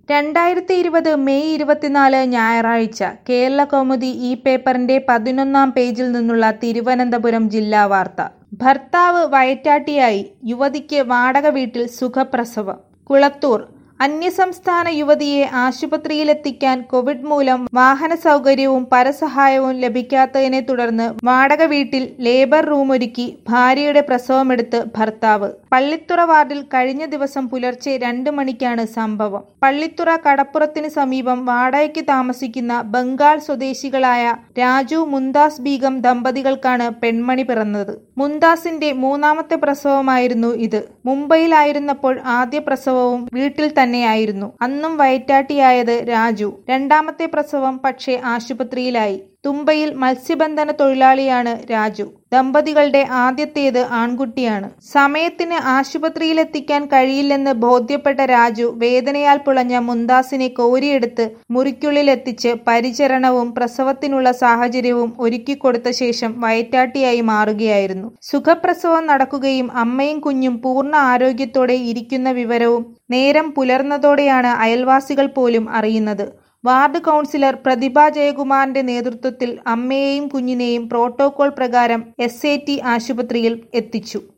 രണ്ടായിരത്തി ഇരുപത് മെയ് ഇരുപത്തിനാല് ഞായറാഴ്ച കേരള കൗമുദി ഈ പേപ്പറിന്റെ പതിനൊന്നാം പേജിൽ നിന്നുള്ള തിരുവനന്തപുരം ജില്ലാ വാർത്ത ഭർത്താവ് വയറ്റാട്ടിയായി യുവതിക്ക് വാടക വീട്ടിൽ സുഖപ്രസവം കുളത്തൂർ അന്യസംസ്ഥാന യുവതിയെ ആശുപത്രിയിലെത്തിക്കാൻ കോവിഡ് മൂലം വാഹന സൗകര്യവും പരസഹായവും ലഭിക്കാത്തതിനെ തുടർന്ന് വാടക വീട്ടിൽ ലേബർ റൂമൊരുക്കി ഭാര്യയുടെ പ്രസവമെടുത്ത് ഭർത്താവ് പള്ളിത്തുറ വാർഡിൽ കഴിഞ്ഞ ദിവസം പുലർച്ചെ രണ്ട് മണിക്കാണ് സംഭവം പള്ളിത്തുറ കടപ്പുറത്തിന് സമീപം വാടകയ്ക്ക് താമസിക്കുന്ന ബംഗാൾ സ്വദേശികളായ രാജു മുന്താസ് ബീഗം ദമ്പതികൾക്കാണ് പെൺമണി പിറന്നത് മുന്താസിന്റെ മൂന്നാമത്തെ പ്രസവമായിരുന്നു ഇത് മുംബൈയിലായിരുന്നപ്പോൾ ആദ്യ പ്രസവവും വീട്ടിൽ തന്നെയായിരുന്നു അന്നും വയറ്റാട്ടിയായത് രാജു രണ്ടാമത്തെ പ്രസവം പക്ഷേ ആശുപത്രിയിലായി തുമ്പയിൽ മത്സ്യബന്ധന തൊഴിലാളിയാണ് രാജു ദമ്പതികളുടെ ആദ്യത്തേത് ആൺകുട്ടിയാണ് സമയത്തിന് ആശുപത്രിയിലെത്തിക്കാൻ കഴിയില്ലെന്ന് ബോധ്യപ്പെട്ട രാജു വേദനയാൽ പുളഞ്ഞ മുന്താസിനെ കോരിയെടുത്ത് മുറിക്കുള്ളിലെത്തിച്ച് പരിചരണവും പ്രസവത്തിനുള്ള സാഹചര്യവും ഒരുക്കിക്കൊടുത്ത ശേഷം വയറ്റാട്ടിയായി മാറുകയായിരുന്നു സുഖപ്രസവം നടക്കുകയും അമ്മയും കുഞ്ഞും പൂർണ്ണ ആരോഗ്യത്തോടെ ഇരിക്കുന്ന വിവരവും നേരം പുലർന്നതോടെയാണ് അയൽവാസികൾ പോലും അറിയുന്നത് വാർഡ് കൗൺസിലർ പ്രതിഭ ജയകുമാറിന്റെ നേതൃത്വത്തിൽ അമ്മയെയും കുഞ്ഞിനെയും പ്രോട്ടോകോൾ പ്രകാരം എസ് ആശുപത്രിയിൽ എത്തിച്ചു